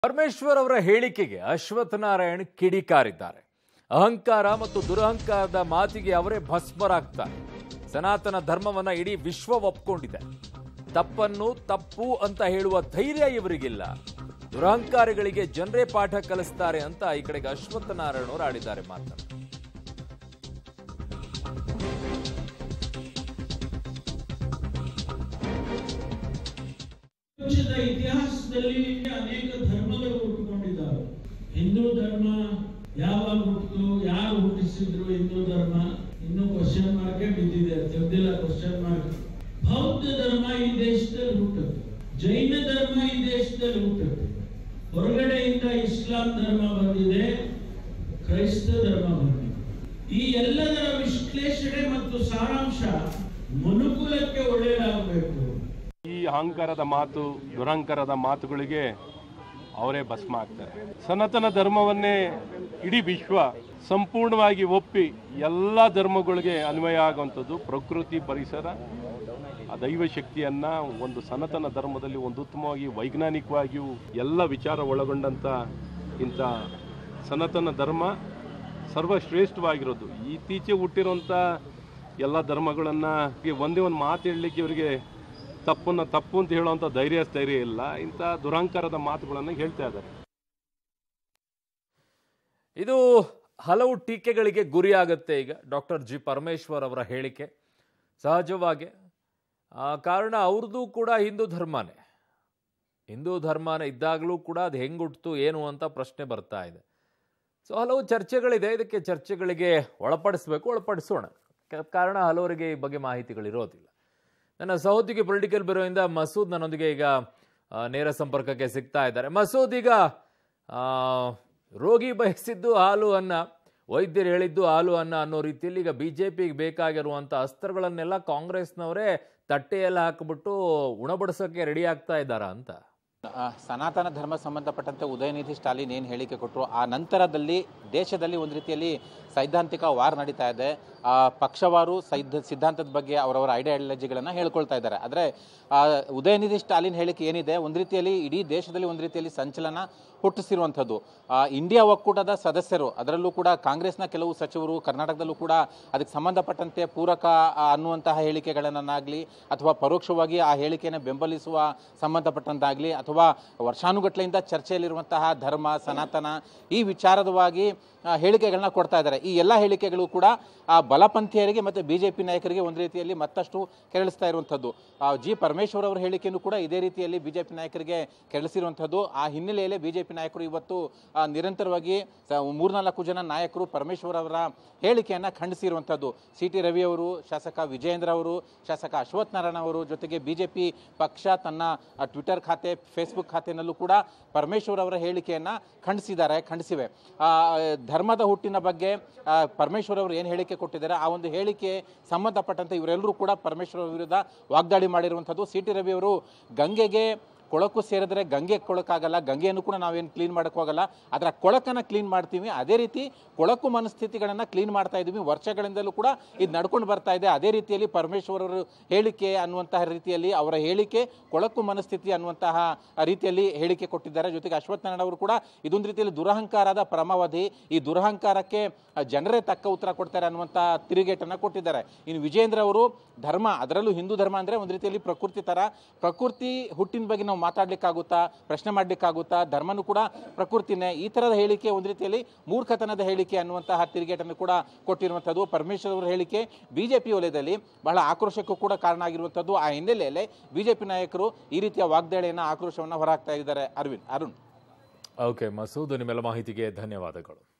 ಪರಮೇಶ್ವರ್ ಅವರ ಹೇಳಿಕೆಗೆ ಅಶ್ವಥ್ ನಾರಾಯಣ್ ಕಿಡಿಕಾರಿದ್ದಾರೆ ಅಹಂಕಾರ ಮತ್ತು ದುರಹಂಕಾರದ ಮಾತಿಗೆ ಅವರೇ ಭಸ್ಮರಾಗ್ತಾರೆ ಸನಾತನ ಧರ್ಮವನ್ನ ಇಡೀ ವಿಶ್ವ ಒಪ್ಕೊಂಡಿದೆ ತಪ್ಪನ್ನು ತಪ್ಪು ಅಂತ ಹೇಳುವ ಧೈರ್ಯ ಇವರಿಗಿಲ್ಲ ದುರಹಂಕಾರಿಗಳಿಗೆ ಜನರೇ ಪಾಠ ಕಲಿಸ್ತಾರೆ ಅಂತ ಈ ಕಡೆಗೆ ಅಶ್ವಥ್ ನಾರಾಯಣ್ ಅವರು ಆಡಿದ್ದಾರೆ ಮಾತನ್ನು ಪ್ರಪಂಚದ ಇತಿಹಾಸದಲ್ಲಿ ಅನೇಕ ಧರ್ಮಗಳು ಹುಟ್ಟುಕೊಂಡಿದ್ದಾವೆ ಹಿಂದೂ ಧರ್ಮ ಯಾವಾಗ ಹುಟ್ಟಿತು ಯಾರು ಹುಟ್ಟಿಸಿದ್ರು ಹಿಂದೂ ಧರ್ಮ ಇನ್ನೂ ಕ್ವಶನ್ ಮಾರ್ಕೆ ಬಿದ್ದಿದೆ ತೆಗೆದಿಲ್ಲ ಕ್ವಶನ್ ಮಾರ್ಕ್ ಬೌದ್ಧ ಧರ್ಮ ಈ ದೇಶದಲ್ಲಿ ಹುಟ್ಟುತ್ತೆ ಜೈನ ಧರ್ಮ ಈ ದೇಶದಲ್ಲಿ ಹುಟ್ಟುತ್ತೆ ಹೊರಗಡೆಯಿಂದ ಇಸ್ಲಾಂ ಧರ್ಮ ಬಂದಿದೆ ಕ್ರೈಸ್ತ ಧರ್ಮ ಬಂದಿದೆ ಈ ಎಲ್ಲದರ ವಿಶ್ಲೇಷಣೆ ಮತ್ತು ಸಾರಾಂಶ ಮನುಕುಲಕ್ಕೆ ಒಳ್ಳೆಯದಾಗಬೇಕು ಈ ಅಹಂಕಾರದ ಮಾತು ದುರಹಂಕಾರದ ಮಾತುಗಳಿಗೆ ಅವರೇ ಭಸ್ಮ ಆಗ್ತಾರೆ ಸನಾತನ ಧರ್ಮವನ್ನೇ ಇಡೀ ವಿಶ್ವ ಸಂಪೂರ್ಣವಾಗಿ ಒಪ್ಪಿ ಎಲ್ಲ ಧರ್ಮಗಳಿಗೆ ಅನ್ವಯ ಆಗುವಂಥದ್ದು ಪ್ರಕೃತಿ ಪರಿಸರ ಆ ದೈವ ಶಕ್ತಿಯನ್ನ ಒಂದು ಸನಾತನ ಧರ್ಮದಲ್ಲಿ ಒಂದು ಉತ್ತಮವಾಗಿ ವೈಜ್ಞಾನಿಕವಾಗಿಯೂ ಎಲ್ಲ ವಿಚಾರ ಒಳಗೊಂಡಂಥ ಇಂಥ ಸನಾತನ ಧರ್ಮ ಸರ್ವಶ್ರೇಷ್ಠವಾಗಿರೋದು ಇತ್ತೀಚೆ ಹುಟ್ಟಿರುವಂಥ ಎಲ್ಲ ಧರ್ಮಗಳನ್ನು ಒಂದೇ ಒಂದು ಮಾತು ಹೇಳಲಿಕ್ಕೆ ಇವರಿಗೆ ತಪ್ಪನ್ನು ತಪ್ಪು ಅಂತ ಹೇಳುವಂಥ ಧೈರ್ಯ ಸ್ಥೈರ್ಯ ಇಲ್ಲ ಇಂಥ ದುರಹಂಕಾರದ ಮಾತುಗಳನ್ನು ಹೇಳ್ತಾ ಇದ್ದಾರೆ ಇದು ಹಲವು ಟೀಕೆಗಳಿಗೆ ಗುರಿಯಾಗುತ್ತೆ ಈಗ ಡಾಕ್ಟರ್ ಜಿ ಪರಮೇಶ್ವರ್ ಅವರ ಹೇಳಿಕೆ ಸಹಜವಾಗಿ ಆ, ಕಾರಣ ಅವ್ರದ್ದು ಕೂಡ ಹಿಂದೂ ಧರ್ಮನೇ ಹಿಂದೂ ಧರ್ಮನೇ ಇದ್ದಾಗಲೂ ಕೂಡ ಅದು ಹೆಂಗೆ ಹುಟ್ಟಿತು ಏನು ಅಂತ ಪ್ರಶ್ನೆ ಬರ್ತಾ ಇದೆ ಸೊ ಹಲವು ಚರ್ಚೆಗಳಿದೆ ಇದಕ್ಕೆ ಚರ್ಚೆಗಳಿಗೆ ಒಳಪಡಿಸಬೇಕು ಒಳಪಡಿಸೋಣ ಕ- ಕಾರಣ ಹಲವರಿಗೆ ಈ ಬಗ್ಗೆ ಮಾಹಿತಿಗಳಿರೋದಿಲ್ಲ ನನ್ನ ಸಹೋದ್ಯೋಗಿ ಪೊಲಿಟಿಕಲ್ ಬ್ಯೂರೋಯಿಂದ ಮಸೂದ್ ನನ್ನೊಂದಿಗೆ ಈಗ ಆ, ನೇರ ಸಂಪರ್ಕಕ್ಕೆ ಸಿಗ್ತಾ ಇದ್ದಾರೆ ಮಸೂದ್ ಈಗ ಆ, ರೋಗಿ ಬಯಸಿದ್ದು ಹಾಲು ಅನ್ನ ವೈದ್ಯರು ಹೇಳಿದ್ದು ಹಾಲು ಅನ್ನ ಅನ್ನೋ ರೀತಿಯಲ್ಲಿ ಈಗ ಬಿ ಜೆ ಪಿಗೆ ಬೇಕಾಗಿರುವಂಥ ಅಸ್ತ್ರಗಳನ್ನೆಲ್ಲ ಕಾಂಗ್ರೆಸ್ನವರೇ ತಟ್ಟೆಯೆಲ್ಲ ಹಾಕಿಬಿಟ್ಟು ಉಣಬಡಿಸೋಕ್ಕೆ ರೆಡಿ ಆಗ್ತಾ ಇದ್ದಾರಾ ಅಂತ ಆ, ಸನಾತನ ಧರ್ಮ ಸಂಬಂಧಪಟ್ಟಂತೆ ಉದಯನಿಧಿ ಸ್ಟಾಲಿನ್ ಏನು ಹೇಳಿಕೆ ಕೊಟ್ಟರು ಆ ನಂತರದಲ್ಲಿ ದೇಶದಲ್ಲಿ ಒಂದು ರೀತಿಯಲ್ಲಿ ಸೈದ್ಧಾಂತಿಕ ವಾರ್ ನಡೀತಾ ಇದೆ ಆ, ಪಕ್ಷವಾರು ಸೈದ್ಧ ಸಿದ್ಧಾಂತದ ಬಗ್ಗೆ ಅವರವರ ಐಡಿಯಾಲಜಿಗಳನ್ನು ಹೇಳ್ಕೊಳ್ತಾ ಇದ್ದಾರೆ ಆದರೆ ಉದಯನಿಧಿ ಸ್ಟಾಲಿನ್ ಹೇಳಿಕೆ ಏನಿದೆ ಒಂದು ರೀತಿಯಲ್ಲಿ ಇಡೀ ದೇಶದಲ್ಲಿ ಒಂದು ರೀತಿಯಲ್ಲಿ ಸಂಚಲನ ಹುಟ್ಟಿಸಿರುವಂಥದ್ದು ಆ, ಇಂಡಿಯಾ ಒಕ್ಕೂಟದ ಸದಸ್ಯರು ಅದರಲ್ಲೂ ಕೂಡ ಕಾಂಗ್ರೆಸ್ನ ಕೆಲವು ಸಚಿವರು ಕರ್ನಾಟಕದಲ್ಲೂ ಕೂಡ ಅದಕ್ಕೆ ಸಂಬಂಧಪಟ್ಟಂತೆ ಪೂರಕ ಆ, ಅನ್ನುವಂತಹ ಹೇಳಿಕೆಗಳನ್ನಾಗಲಿ ಅಥವಾ ಪರೋಕ್ಷವಾಗಿ ಆ ಹೇಳಿಕೆಯನ್ನು ಬೆಂಬಲಿಸುವ ಸಂಬಂಧಪಟ್ಟಂತಾಗಲಿ ಅಥವಾ ವರ್ಷಾನುಗಟ್ಟಲೆಯಿಂದ ಚರ್ಚೆಯಲ್ಲಿರುವಂತಹ ಧರ್ಮ ಸನಾತನ ಈ ವಿಚಾರದವಾಗಿ ಆ, ಹೇಳಿಕೆಗಳನ್ನ ಕೊಡ್ತಾ ಇದ್ದಾರೆ ಈ ಎಲ್ಲ ಹೇಳಿಕೆಗಳು ಕೂಡ ಆ ಬಲಪಂಥೀಯರಿಗೆ ಮತ್ತು ಬಿ ಜೆ ಪಿ ನಾಯಕರಿಗೆ ಒಂದು ರೀತಿಯಲ್ಲಿ ಮತ್ತಷ್ಟು ಕೆರಳಿಸ್ತಾ ಇರುವಂಥದ್ದು ಆ, ಜಿ ಪರಮೇಶ್ವರ್ ಅವರ ಹೇಳಿಕೆಯನ್ನು ಕೂಡ ಇದೇ ರೀತಿಯಲ್ಲಿ ಬಿ ಜೆ ಪಿ ನಾಯಕರಿಗೆ ಕೆರಳಿಸಿರುವಂಥದ್ದು ಆ ಹಿನ್ನೆಲೆಯಲ್ಲಿ ಬಿ ಜೆ ಪಿ ನಾಯಕರು ಇವತ್ತು ಆ, ನಿರಂತರವಾಗಿ ಸ- ಮೂರ್ನಾಲ್ಕು ಜನ ನಾಯಕರು ಪರಮೇಶ್ವರ್ ಅವರ ಹೇಳಿಕೆಯನ್ನು ಖಂಡಿಸಿರುವಂಥದ್ದು ಸಿ ಟಿ ರವಿ ಅವರು ಶಾಸಕ ವಿಜಯೇಂದ್ರ ಅವರು ಶಾಸಕ ಅಶ್ವಥ್ ನಾರಾಯಣ ಅವರು ಜೊತೆಗೆ ಬಿ ಜೆ ಪಿ ಪಕ್ಷ ತನ್ನ ಆ, ಟ್ವಿಟರ್ ಖಾತೆ ಫೇಸ್ಬುಕ್ ಖಾತೆಯಲ್ಲೂ ಕೂಡ ಪರಮೇಶ್ವರ್ ಅವರ ಹೇಳಿಕೆಯನ್ನು ಖಂಡಿಸಿದ್ದಾರೆ ಖಂಡಿಸಿವೆ ಆ, ಧರ್ಮದ ಹುಟ್ಟಿನ ಬಗ್ಗೆ ಆ, ಪರಮೇಶ್ವರ್ ಅವರು ಏನು ಹೇಳಿಕೆ ಕೊಟ್ಟಿದ್ದಾರೆ ಆ ಒಂದು ಹೇಳಿಕೆ ಸಂಬಂಧಪಟ್ಟಂತೆ ಇವರೆಲ್ಲರೂ ಕೂಡ ಪರಮೇಶ್ವರ್ ಅವರ ವಿರುದ್ಧ ವಾಗ್ದಾಳಿ ಮಾಡಿರುವಂಥದ್ದು ಸಿ ಟಿ ರವಿ ಅವರು ಗಂಗೆಗೆ ಕೊಳಕು ಸೇರಿದ್ರೆ ಗಂಗೆ ಕೊಳಕಾಗಲ್ಲ ಗಂಗೆಯನ್ನು ಕೂಡ ನಾವೇನು ಕ್ಲೀನ್ ಮಾಡೋಕ್ಕೆ ಹೋಗಲ್ಲ ಅದರ ಕೊಳಕನ್ನು ಕ್ಲೀನ್ ಮಾಡ್ತೀವಿ ಅದೇ ರೀತಿ ಕೊಳಕು ಮನಸ್ಥಿತಿಗಳನ್ನು ಕ್ಲೀನ್ ಮಾಡ್ತಾ ಇದ್ದೀವಿ ವರ್ಷಗಳಿಂದಲೂ ಕೂಡ ಇದು ನಡ್ಕೊಂಡು ಬರ್ತಾ ಇದೆ ಅದೇ ರೀತಿಯಲ್ಲಿ ಪರಮೇಶ್ವರ್ ಅವರು ಹೇಳಿಕೆ ಅನ್ನುವಂತಹ ರೀತಿಯಲ್ಲಿ ಅವರ ಹೇಳಿಕೆ ಕೊಳಕು ಮನಸ್ಥಿತಿ ಅನ್ನುವಂತಹ ರೀತಿಯಲ್ಲಿ ಹೇಳಿಕೆ ಕೊಟ್ಟಿದ್ದಾರೆ ಜೊತೆಗೆ ಅಶ್ವಥ್ ನಾರಾಯಣ ಅವರು ಕೂಡ ಇದೊಂದು ರೀತಿಯಲ್ಲಿ ದುರಹಂಕಾರದ ಪರಮಾವಧಿ ಈ ದುರಹಂಕಾರಕ್ಕೆ ಜನರೇ ತಕ್ಕ ಉತ್ತರ ಕೊಡ್ತಾರೆ ಅನ್ನುವಂಥ ತಿರುಗೇಟನ್ನು ಕೊಟ್ಟಿದ್ದಾರೆ ಇನ್ನು ವಿಜೇಂದ್ರ ಅವರು ಧರ್ಮ ಅದರಲ್ಲೂ ಹಿಂದೂ ಧರ್ಮ ಅಂದರೆ ಒಂದು ರೀತಿಯಲ್ಲಿ ಪ್ರಕೃತಿ ಥರ ಪ್ರಕೃತಿ ಹುಟ್ಟಿನ ಬಗ್ಗೆ ನಾವು ಮಾತಾಡ್ಲಿಕ್ಕಾಗುತ್ತಾ ಪ್ರಶ್ನೆ ಮಾಡ್ಲಿಕ್ಕಾಗುತ್ತಾ ಧರ್ಮನೂ ಕೂಡ ಪ್ರಕೃತಿನೇ ಈ ಥರದ ಹೇಳಿಕೆ ಒಂದು ರೀತಿಯಲ್ಲಿ ಮೂರ್ಖತನದ ಹೇಳಿಕೆ ಅನ್ನುವಂತಹ ತಿರುಗೇಟನ್ನು ಕೂಡ ಕೊಟ್ಟಿರುವಂಥದ್ದು ಪರಮೇಶ್ವರ್ ಅವರ ಹೇಳಿಕೆ ಬಿ ಜೆ ಪಿ ವಲಯದಲ್ಲಿ ಬಹಳ ಆಕ್ರೋಶಕ್ಕೂ ಕೂಡ ಕಾರಣ ಆಗಿರುವಂಥದ್ದು ಆ ಹಿನ್ನೆಲೆಯಲ್ಲಿ ಬಿ ಜೆ ಪಿ ನಾಯಕರು ಈ ರೀತಿಯ ವಾಗ್ದಾಳಿಯನ್ನು ಆಕ್ರೋಶವನ್ನು ಹೊರಹಾಕ್ತಾ ಇದ್ದಾರೆ ಅರವಿಂದ್ ಅರುಣ್ ಓಕೆ ಮಸೂದ್ ನಿಮ್ಮೆಲ್ಲ ಮಾಹಿತಿಗೆ ಧನ್ಯವಾದಗಳು